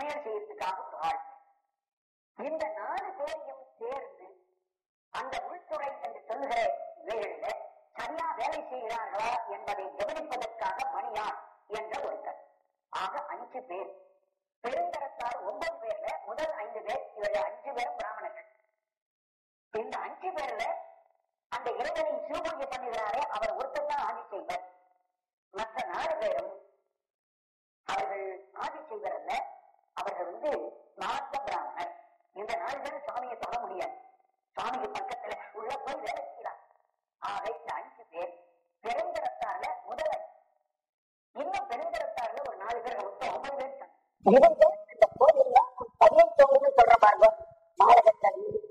சமையல் செய்யறதுக்காக ஒரு ஆள் இந்த நாலு பேரையும் சேர்ந்து அந்த உள்துறை என்று சொல்லுகிற இவைகளில சரியா வேலை செய்கிறார்களா என்பதை கவனிப்பதற்காக மணியார் என்ற ஒருத்தர் ஆக அஞ்சு பேர் பெருந்தரத்தார் ஒன்பது பேர்ல முதல் ஐந்து பேர் இவர்கள் அஞ்சு பேரும் பிராமணர்கள் இந்த அஞ்சு பேர்ல அந்த இறைவனை சிவபூஜை பண்ணுகிறாரே அவர் ஒருத்தர் தான் ஆதி செய்வர் மற்ற நாலு பேரும் அவர்கள் ஆதி செய்வர் அல்ல அவர்கள் வந்து நாத்த பிராமணர் இந்த நாலு பேரும் சுவாமியை தொட முடியாது சுவாமிக்கு பக்கத்துல உள்ள போய் வேலை செய்யலாம் ஆக இந்த அஞ்சு பேர் பெருந்தரத்தார்ல முதல் அஞ்சு. இன்னும் பெருந்தரத்தார்ல ஒரு நாலு பேர் மொத்தம் ஒன்பது பேர் இருக்காங்க. இவங்க இந்த கோயில்ல பதினெட்டு சொல்ற பாருங்க மாலகத்தன்